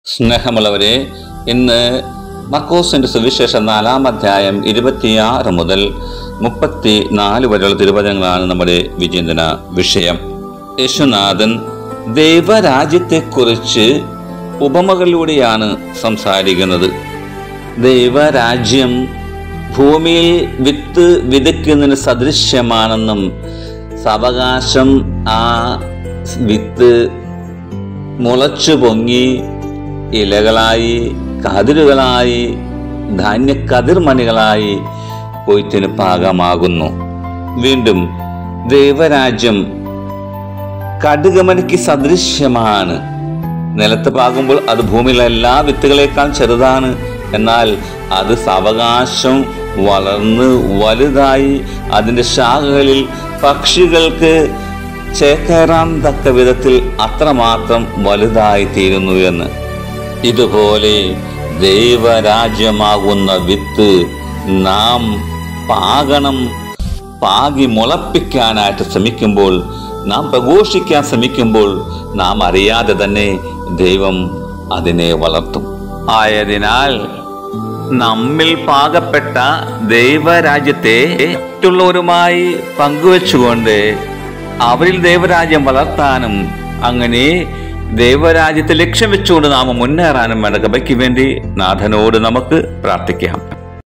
സ്നേഹമുള്ളവരെ ഇന്ന് മക്കോസിന്റെ സുവിശേഷം നാലാം അധ്യായം ഇരുപത്തിയാറ് മുതൽ മുപ്പത്തി നാല് വരെയുള്ള തിരുവചനങ്ങളാണ് നമ്മുടെ വിചിന്തന വിഷയം യേശുനാഥൻ ദൈവരാജ്യത്തെക്കുറിച്ച് ഉപമകളിലൂടെയാണ് സംസാരിക്കുന്നത് ദൈവരാജ്യം ഭൂമിയിൽ വിത്ത് വിതയ്ക്കുന്നതിന് സദൃശ്യമാണെന്നും സാവകാശം ആ വിത്ത് മുളച്ചു പൊങ്ങി ഇലകളായി കതിരുകളായി ധാന്യക്കതിർമണികളായി കൊയ്ത്തിന് പാകമാകുന്നു വീണ്ടും ദൈവരാജ്യം കടുകമണിക്ക് സദൃശ്യമാണ് നിലത്ത് പാകുമ്പോൾ അത് ഭൂമിയിലെ എല്ലാ വിത്തുകളേക്കാൾ ചെറുതാണ് എന്നാൽ അത് സാവകാശം വളർന്ന് വലുതായി അതിൻ്റെ ശാഖകളിൽ പക്ഷികൾക്ക് ചേക്കേറാൻ തക്ക വിധത്തിൽ അത്രമാത്രം വലുതായി തീരുന്നു എന്ന് ഇതുപോലെ ദൈവരാജ്യമാകുന്ന വിത്ത് നാം പാകണം പാകി മുളപ്പിക്കാനായിട്ട് ശ്രമിക്കുമ്പോൾ നാം പ്രഘോഷിക്കാൻ ശ്രമിക്കുമ്പോൾ നാം അറിയാതെ തന്നെ ദൈവം അതിനെ വളർത്തും ആയതിനാൽ നമ്മിൽ പാകപ്പെട്ട ദൈവരാജ്യത്തെ മറ്റുള്ളവരുമായി പങ്കുവെച്ചുകൊണ്ട് അവരിൽ ദൈവരാജ്യം വളർത്താനും അങ്ങനെ ദൈവരാജ്യത്തെ ലക്ഷ്യം വെച്ചുകൊണ്ട് നാം മുന്നേറാനും വേണ്ട കൃപയ്ക്ക് വേണ്ടി നാഥനോട് നമുക്ക് പ്രാർത്ഥിക്കാം